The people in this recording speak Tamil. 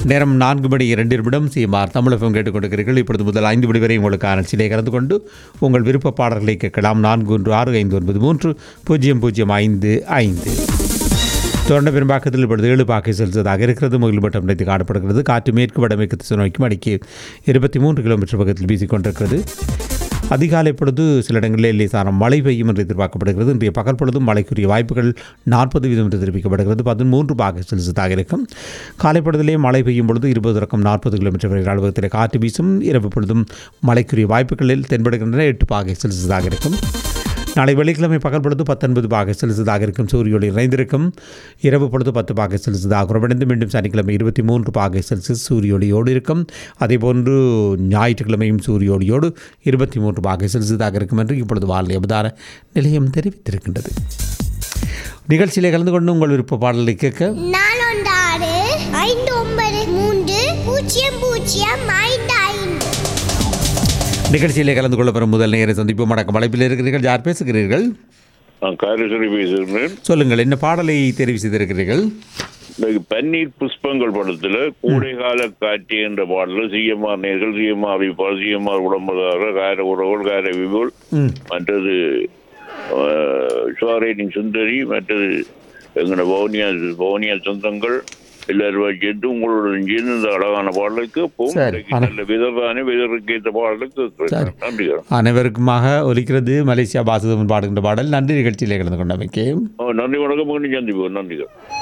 நேரம் நான்கு மணி இரண்டு நிமிடம் சிஎம்ஆர் தமிழகம் கேட்டுக்கொண்டிருக்கிறீர்கள் இப்பொழுது முதல் ஐந்து மணி வரை உங்களுக்கான சிலை கலந்து கொண்டு உங்கள் விருப்ப பாடல்களை கேட்கலாம் நான்கு ஒன்று ஆறு ஐந்து ஒன்பது மூன்று பூஜ்ஜியம் பூஜ்ஜியம் ஐந்து ஐந்து தொடர்ந்த பெரும்பாக்கத்தில் இப்பொழுது ஏழு பாக்கை செலுத்ததாக இருக்கிறது முகில் மட்டம் நினைத்து காணப்படுகிறது காற்று மேற்கு வடமேற்கு திசை நோக்கி மணிக்கு இருபத்தி மூன்று கிலோமீட்டர் பக்கத்தில் வீசிக்கொண்டிருக்கிறது அதிகாலை பொழுது சில இடங்களில் லேசான மழை பெய்யும் என்று எதிர்பார்க்கப்படுகிறது இன்றைய பகல் பொழுதும் மழைக்குரிய வாய்ப்புகள் நாற்பது வீதம் என்று தெரிவிக்கப்படுகிறது பதிமூன்று பாக செல்சியஸாக இருக்கும் காலை பொழுதிலே மழை பெய்யும் பொழுது இருபது தொடக்கம் நாற்பது கிலோமீட்டர் வரை அளவகத்தில் காற்று வீசும் இரவு பொழுதும் மழைக்குரிய வாய்ப்புகளில் தென்படுகின்றன எட்டு பாகை செல்சியஸாக இருக்கும் நாளை வெள்ளிக்கிழமை பகல் பொழுது பத்தொன்பது பாக செலுத்ததாக இருக்கும் சூரிய ஒளி நிறைந்திருக்கும் இரவு பொழுது பத்து பாக செலுத்ததாக குறைவடைந்து மீண்டும் சனிக்கிழமை இருபத்தி மூன்று பாக செல்சியஸ் சூரிய ஒளியோடு இருக்கும் அதேபோன்று ஞாயிற்றுக்கிழமையும் சூரிய ஒளியோடு இருபத்தி மூன்று பாக செல்சியஸாக இருக்கும் என்று இப்பொழுது வானிலை அவதார நிலையம் தெரிவித்திருக்கின்றது நிகழ்ச்சியிலே கலந்து கொண்டு உங்கள் விருப்ப பாடலை கேட்க நான் ஒன்றாறு ஐந்து ஒன்பது மூன்று பூஜ்ஜியம் பூஜ்ஜியம் ஐந்து ஐந்து நிகழ்ச்சியிலே கலந்து கொள்ள பெறும் முதல் நேர சந்திப்பு வணக்கம் அழைப்பில் இருக்கிறீர்கள் யார் பேசுகிறீர்கள் நான் காரேஸ்வரி பேசுகிறேன் சொல்லுங்கள் என்ன பாடலை தெரிவு செய்திருக்கிறீர்கள் இந்த பன்னீர் புஷ்பங்கள் படத்துல கோடைகால காட்சி என்ற பாடல சிஎம்ஆர் நேர்கள் சிஎம்ஆர் அபிபால் சிஎம்ஆர் உடம்புதாரர் கார உறவுகள் கார விபுல் ம் மற்றது சுவாரேட்டிங் சுந்தரி மற்றது எங்களோட பவுனியா பவுனியா சொந்தங்கள் எல்லாரும் சேர்ந்து உங்களுடன் சேர்ந்து இந்த அழகான பாடலுக்கு போகும் சரி, ஆனா- நல்ல விதர்தானே விதருக்கு ஏற்ற பாடலுக்கு சரி. நன்றிகள் அனைவருக்குமாக ஒலிக்கிறது மலேசியா பாசுதமன் பாடுகின்ற பாடல் நன்றி நிகழ்ச்சியிலே கலந்து கொண்டமைக்கு நன்றி வணக்கம் மீண்டும் சந்திப்போம் நன்றிகள்